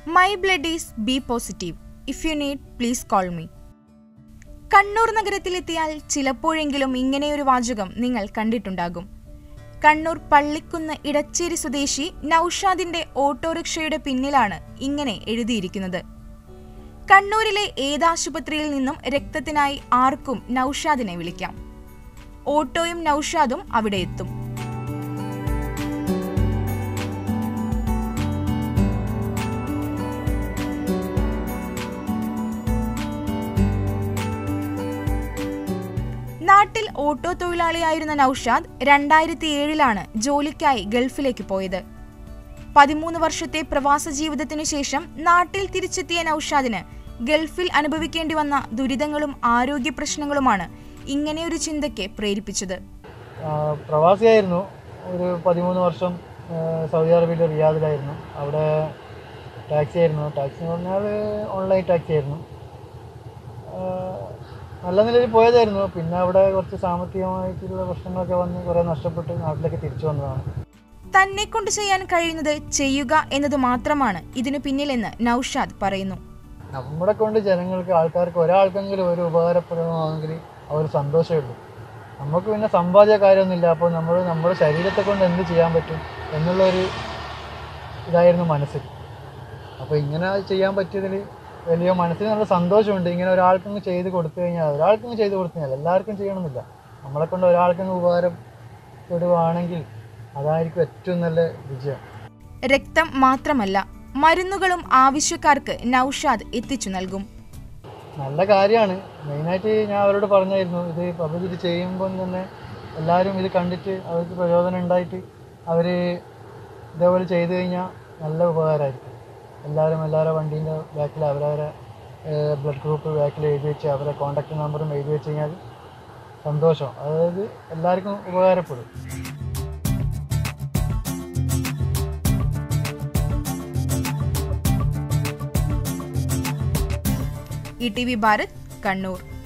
my blood is B positive if you need please call me Kannur നഗരത്തിലെത്തിയാൽ ചിലപ്പോഴെങ്കിലും ഇങ്ങനെയൊരു വാചകം നിങ്ങൾ കണ്ടിട്ടുണ്ടാകും കണ്ണൂർ പള്ളിക്കുന്ന് ഇടച്ചേരി സ്വദേശി നൌഷാദിന്റെ ഓട്ടോറിക്ഷയുടെ പിന്നിലാണ് ഇങ്ങനെ എഴുതിയിരിക്കുന്നത് കണ്ണൂരിലെ ഏതാശുപത്രിയിൽ നിന്നും രക്തത്തിനായി ആർക്കും നൌഷാദിനെ വിളിക്കാം ഓട്ടോയും നൌഷാദും അവിടെ എത്തും നാട്ടിൽ ഓട്ടോ തൊഴിലാളിയായിരുന്ന നൌഷാദ് രണ്ടായിരത്തി ഏഴിലാണ് ജോലിക്കായി ഗൾഫിലേക്ക് പോയത് പതിമൂന്ന് വർഷത്തെ പ്രവാസ ജീവിതത്തിനു ശേഷം നാട്ടിൽ തിരിച്ചെത്തിയ നൌഷാദിന് ഗൾഫിൽ അനുഭവിക്കേണ്ടി വന്ന ദുരിതങ്ങളും ആരോഗ്യ പ്രശ്നങ്ങളുമാണ് ഇങ്ങനെയൊരു ചിന്തയ്ക്ക് പ്രേരിപ്പിച്ചത് ആ, പ്രവാസിയായിരുന്നു ഒരു പതിമൂന്ന് വർഷം ആ, സൗദി അറേബ്യയിലെ റിയാദിലായിരുന്നു അവിടെ ടാക്സി ആയിരുന്നു ടാക്സി എന്ന് പറഞ്ഞാൽ ഓൺലൈൻ ടാക്സി ആയിരുന്നു ആ, നല്ല നിലയിൽ പോയതായിരുന്നു പിന്നെ അവിടെ കുറച്ച് സാമ്പത്തികമായിട്ടുള്ള പ്രശ്നങ്ങളൊക്കെ വന്ന് കുറേ നഷ്ടപ്പെട്ട് നാട്ടിലേക്ക് തിരിച്ചു വന്നതാണ് തന്നെ കൊണ്ട് ചെയ്യാൻ കഴിയുന്നത് ചെയ്യുക എന്നത് മാത്രമാണ് ഇതിനു പിന്നിലെന്ന് നൌഷാദ് പറയുന്നു നമ്മളെ കൊണ്ട് ജനങ്ങൾക്ക് ആൾക്കാർക്ക് ഒരാൾക്കെങ്കിലും ഒരു ഉപകാരപ്രദമാണെങ്കിൽ ആ ഒരു സന്തോഷമേ ഉള്ളൂ നമുക്ക് പിന്നെ സമ്പാദ്യ കാര്യമൊന്നുമില്ല അപ്പോൾ നമ്മൾ നമ്മുടെ ശരീരത്തെ കൊണ്ട് എന്ത് ചെയ്യാൻ പറ്റും എന്നുള്ളൊരു ഇതായിരുന്നു മനസ്സിൽ അപ്പോൾ ഇങ്ങനെ ചെയ്യാൻ പറ്റിയതിൽ വലിയ മനസ്സിന് നല്ല സന്തോഷമുണ്ട് ഇങ്ങനെ ഒരാൾക്കങ്ങ് ചെയ്ത് കൊടുത്തു കഴിഞ്ഞാൽ ഒരാൾക്കങ്ങ് ചെയ്ത് കൊടുത്തു കഴിഞ്ഞാൽ എല്ലാവർക്കും ചെയ്യണമെന്നില്ല നമ്മളെ കൊണ്ട് ഒരാൾക്കങ്ങ് ഉപകാരപ്പെടുവാണെങ്കിൽ അതായിരിക്കും ഏറ്റവും നല്ല വിജയം രക്തം മാത്രമല്ല മരുന്നുകളും ആവശ്യക്കാർക്ക് നൌഷാദ് എത്തിച്ചു നൽകും നല്ല കാര്യമാണ് മെയിനായിട്ട് ഞാൻ അവരോട് പറഞ്ഞായിരുന്നു ഇത് പബ്ലിക് ഇത് ചെയ്യുമ്പോൾ തന്നെ എല്ലാവരും ഇത് കണ്ടിട്ട് അവർക്ക് പ്രചോദനം ഉണ്ടായിട്ട് അവർ ഇതേപോലെ ചെയ്തു കഴിഞ്ഞാൽ നല്ല ഉപകാരമായിരിക്കും എല്ലാവരും എല്ലാവരുടെ വണ്ടീൻ്റെ ബാക്കിൽ അവരവരെ ബ്ലഡ് ഗ്രൂപ്പ് ബാക്കിൽ എഴുതി വെച്ച് അവരെ കോൺടാക്ട് നമ്പറും എഴുതി വെച്ച് കഴിഞ്ഞാൽ സന്തോഷം അതായത് എല്ലാവർക്കും ഉപകാരപ്പെടും E T V Bharat Kannur